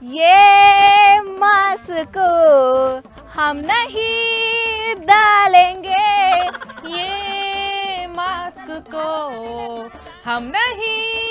ये मास्क हम नहीं डालेंगे ये మాస్క్ కో హమ్ నహీ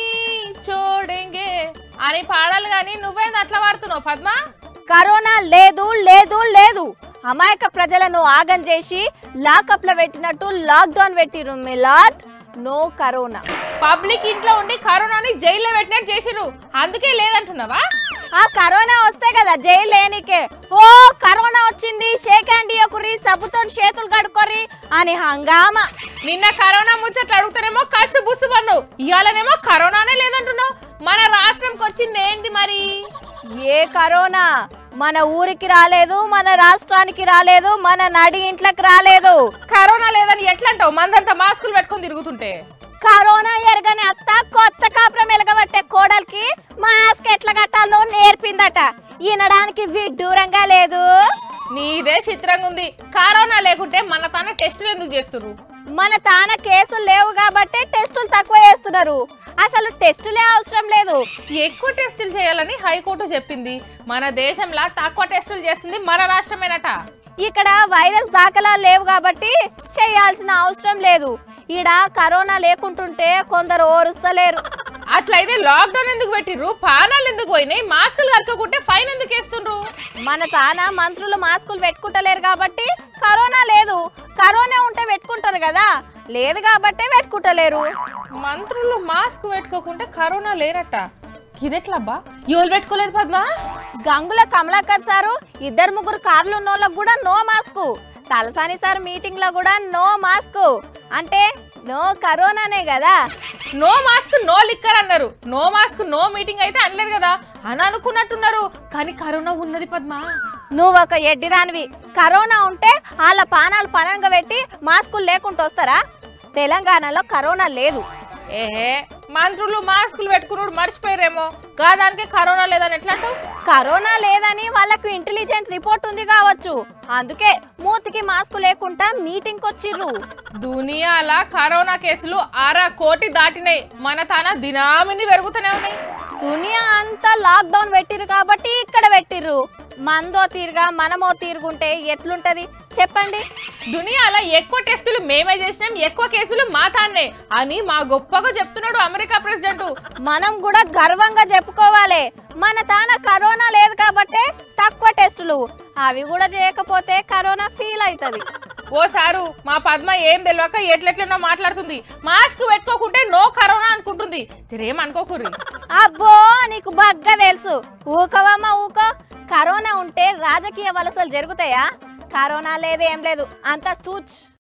చూడెంగే అని పాడాలి కానీ నువ్వేంది అట్లా వాడుతున్నావు పద్మ కరోనా లేదు లేదు లేదు అమాయక ప్రజలను ఆగం చేసి లాకప్ లో పెట్టినట్టు లాక్డౌన్ పెట్టిరు మిలాట్ నో కరోనా పబ్లిక్ ఇంట్లో ఉండి కరోనాని జైల్లో పెట్టినట్టు చేసిరు అందుకే లేదంటున్నావా ఆ కరోనా వస్తే కదా జైలు లేనికే ఓ కరోనా వచ్చింది షేక్ హ్యాండ్ ఇయ్యకుర్రి సబ్బుతో చేతులు కడుక్కోర్రి అని హంగామా నిన్న కరోనా ముచ్చట్లు అడుగుతానేమో కసు బుస్సు పన్ను ఇవాళనేమో కరోనానే లేదంటున్నావు మన రాష్ట్రంకి వచ్చింది ఏంది మరి ఏ కరోనా మన ఊరికి రాలేదు మన రాష్ట్రానికి రాలేదు మన నడి ఇంట్లోకి రాలేదు కరోనా లేదని ఎట్లా అంటావు మందంతా మాస్కులు పెట్టుకొని తిరుగుతుంటే కరోనా ఎరగని అత్త కొత్త కాపురం ఎలగబట్టే కోడలికి మాస్క్ ఎట్లా కట్టాలో నేర్పిందట ఈనడానికి విడ్డూరంగా లేదు నీదే చిత్రంగా ఉంది కరోనా లేకుంటే మన తన టెస్టులు ఎందుకు చేస్తుర్రు మన తాన కేసులు లేవు కాబట్టి టెస్టులు తక్కువ చేస్తున్నారు అసలు టెస్టులే అవసరం లేదు ఎక్కువ టెస్టులు చేయాలని హైకోర్టు చెప్పింది మన దేశంలో తక్కువ టెస్టులు చేస్తుంది మన రాష్ట్రమేనట ఇక్కడ వైరస్ దాఖలాలు లేవు కాబట్టి చేయాల్సిన అవసరం లేదు ఈడ కరోనా లేకుంటుంటే కొందరు ఓరుస్తలేరు అట్లయితే లాక్డౌన్ ఎందుకు పెట్టిర్రు పానాలు ఎందుకు పోయినాయి మాస్కులు కట్టుకుంటే ఫైన్ ఎందుకు వేస్తుండ్రు మన తాన మంత్రులు మాస్కులు పెట్టుకుంటలేరు కాబట్టి కరోనా లేదు కరోనా ఉంటే పెట్టుకుంటారు కదా లేదు కాబట్టే పెట్టుకుంటలేరు మంత్రులు మాస్క్ పెట్టుకోకుంటే కరోనా లేరట ఇదెట్లబ్బా ఎవరు పెట్టుకోలేదు పద్మ గంగుల కమలాకర్ సారు ఇద్దరు ముగ్గురు కార్లు ఉన్న వాళ్ళకు కూడా no mask Talasani sir meeting లో కూడా నో మాస్క్ అంటే నో కరోనానే కదా నో మాస్క్ నో లిక్కర్ అన్నారు నో మాస్క్ నో మీటింగ్ అయితే అనలేదు కదా అని అనుకున్నట్టున్నారు కానీ కరోనా ఉన్నది పద్మ నువ్వు ఒక ఎడ్డిదానివి కరోనా ఉంటే వాళ్ళ పానాలు పనంగా పెట్టి మాస్కులు లేకుండా వస్తారా తెలంగాణలో కరోనా లేదు ఏహే మంత్రులు మాస్కులు పెట్టుకున్నాడు మర్చిపోయారేమో కాదానికి కరోనా లేదని ఎట్లా అంటావు కరోనా లేదని వాళ్ళకు ఇంటెలిజెంట్ రిపోర్ట్ ఉంది కావచ్చు అందుకే మూతికి మాస్క్ లేకుండా మీటింగ్ వచ్చిర్రు దునియాల కరోనా కేసులు అర కోటి దాటినాయి మన తన దినామిని పెరుగుతూనే ఉన్నాయి దునియా అంతా లాక్డౌన్ పెట్టిర్రు కాబట్టి ఇక్కడ పెట్టిర్రు మందో తీరుగా మనమో తీరుగుంటే ఎట్లుంటది చెప్పండి దునియాల ఎక్కువ టెస్టులు మేమే చేసినాం ఎక్కువ కేసులు మా తాన్నే అని మా గొప్పగా చెప్తున్నాడు అమెరికా ప్రెసిడెంట్ మనం కూడా గర్వంగా చెప్పుకోవాలి మన తాన కరోనా లేదు కాబట్టి తక్కువ టెస్టులు అవి కూడా చేయకపోతే కరోనా ఫీల్ అవుతుంది ఓ సారు మా పద్మ ఏం తెలియక ఎట్లెట్లనో మాట్లాడుతుంది మాస్క్ పెట్టుకోకుంటే నో కరోనా అనుకుంటుంది తిరేం అనుకోకుర్రి అబ్బో నీకు బగ్గా తెలుసు ఊకవమ్మ ఊకో కరోనా ఉంటే రాజకీయ వలసలు జరుగుతాయా కరోనా లేదు ఏం లేదు అంతా తూచ్